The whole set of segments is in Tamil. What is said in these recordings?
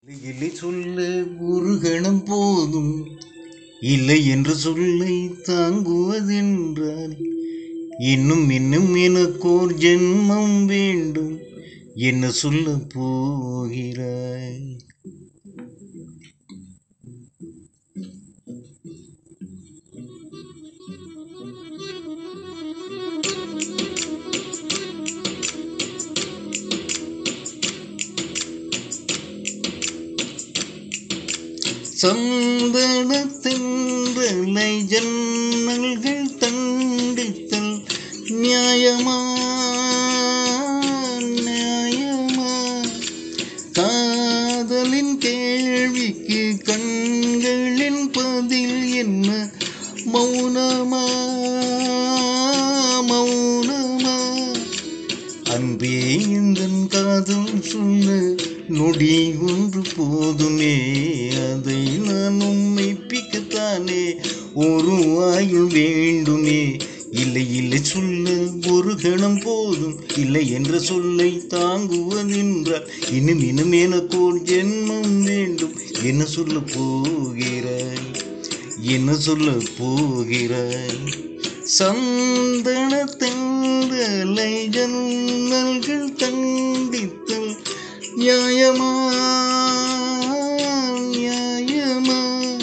இல்லை சொல்ல ஒரு கணம் போதும் இல்லை என்று சொல்லை தாங்குவதென்றால் இன்னும் இன்னும் எனக்கோர் ஜென்மம் வேண்டும் என்ன சொல்ல போகிறாய் சந்தனத்தென்றலை ஜன்னல்கள் தண்டித்தல் நியாயமா நியாயமா காதலின் கேள்விக்கு கண்களின் பதில் என்ன மௌனமா மௌனமா அன்பே எந்தன் காதல் சொன்ன நொடி ஒன்று போதுமே அதை நான் உண்மை பிக்கத்தானே ஒரு ஆயுள் வேண்டுமே இல்லை இல்லை சொல்ல ஒரு கணம் போதும் இல்லை என்ற சொல்லை தாங்குவதென்றால் இன்னும் இன்னும் எனக்கு ஒரு ஜென்மம் வேண்டும் என்ன சொல்ல போகிறாய் என்ன சொல்ல போகிறாய் சந்தன தென்றலை ஜன்னல்கள் தண்டித்தல் நியாயமா நியாயமா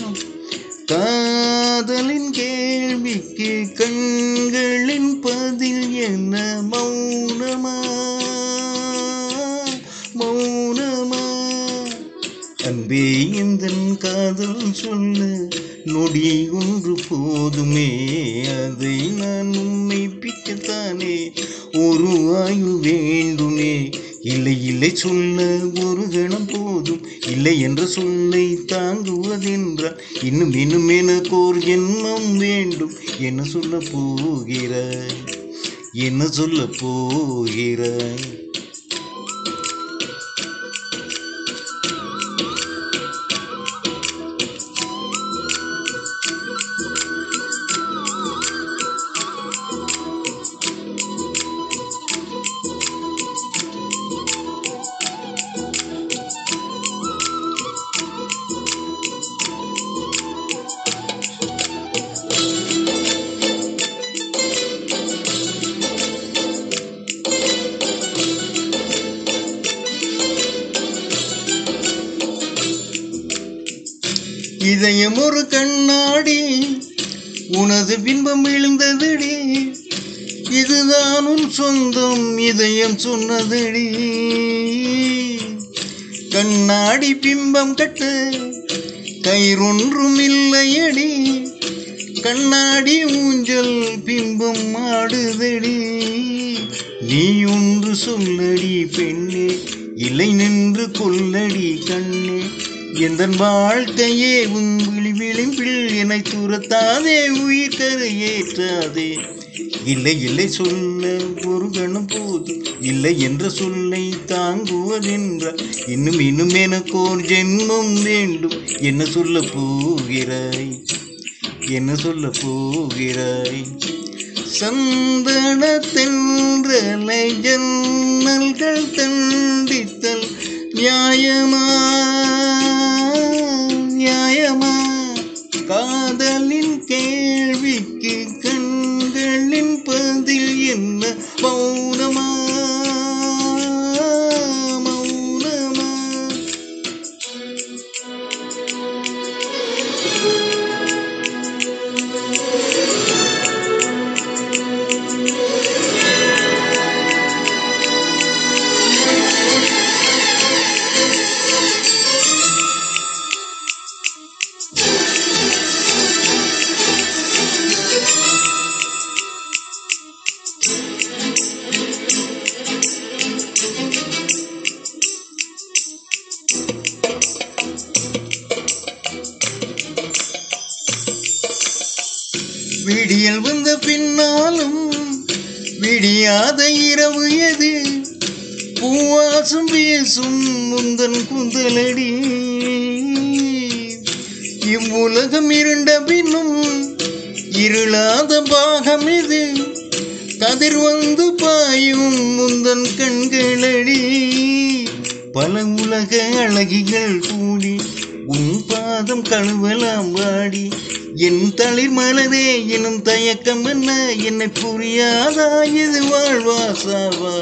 காதலின் கேள்விக்கு கண்களின் பதில் என்ன மௌனமா மௌனமா அன்பே எந்தன் காதல் சொல்ல நொடி ஒன்று போதுமே அதை நான் உண்மை பிக்கத்தானே ஒரு ஆயுள் வேண்டுமே இல்லை இல்லை சொல்ல ஒரு கணம் போதும் இல்லை என்ற சொல்லை தாங்குவதென்றால் இன்னும் இன்னும் எனக்கு ஒரு ஜென்மம் வேண்டும் என்ன சொல்ல போகிறாய் என்ன சொல்ல போகிறாய் இதயம் ஒரு கண்ணாடி உனது பின்பம் விழுந்ததடி இதுதான் உன் சொந்தம் இதயம் சொன்னதடி கண்ணாடி பிம்பம் கட்ட கயிறொன்றும் இல்லையடி கண்ணாடி ஊஞ்சல் பிம்பம் ஆடுதடி நீ ஒன்று சொல்லடி பெண்ணே இல்லை நின்று கொல்லடி கண்ணே எந்த வாழ்க்கையே உன் விழி விளிம்பில் என்னை துரத்தாதே உயிர் கரையேற்றாதே இல்லை இல்லை சொல்ல ஒரு கணம் போதும் இல்லை என்ற சொல்லை தாங்குவதென்றால் இன்னும் இன்னும் எனக்கு ஒரு ஜென்மம் வேண்டும் என்ன சொல்ல போகிறாய் என்ன சொல்ல போகிறாய் சந்தன தென்றலை ஜன்னல்கள் தண்டித்தல் நியாயமா நியாயமா காதலின் கேள்விக்கு கண்களின் பதில் என்ன மௌனமா மௌனமா விடியல் வந்த பின்னாலும் விடியாத இரவு எது பூவாசம் பேசும் முந்தன் குந்தலடி இவ்வுலகம் இருண்ட பின்னும் இருளாத பாகம் இது கதிர் வந்து பாயும் முந்தன் கண்களடி பல உலக அழகிகள் கூடி உன் பாதம் கழுவலாம் வாடி என் தளிர் மலரே எனும் தயக்கம் என்ன என்னை புரியாதா இது வாழ்வா சாவா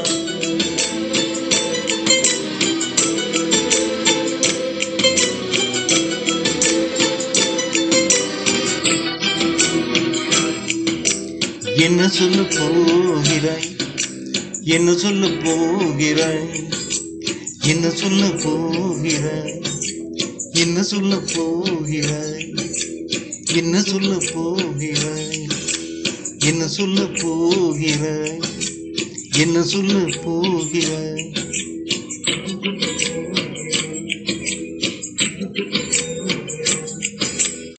என்ன சொல்ல போகிறாய் என்ன சொல்ல போகிறாய் என்ன சொல்ல போகிறாய் என்ன சொல்ல போகிறாய் என்ன சொல்ல போகிறாய் என்ன சொல்ல போகிறாய் என்ன சொல்ல போகிறாய்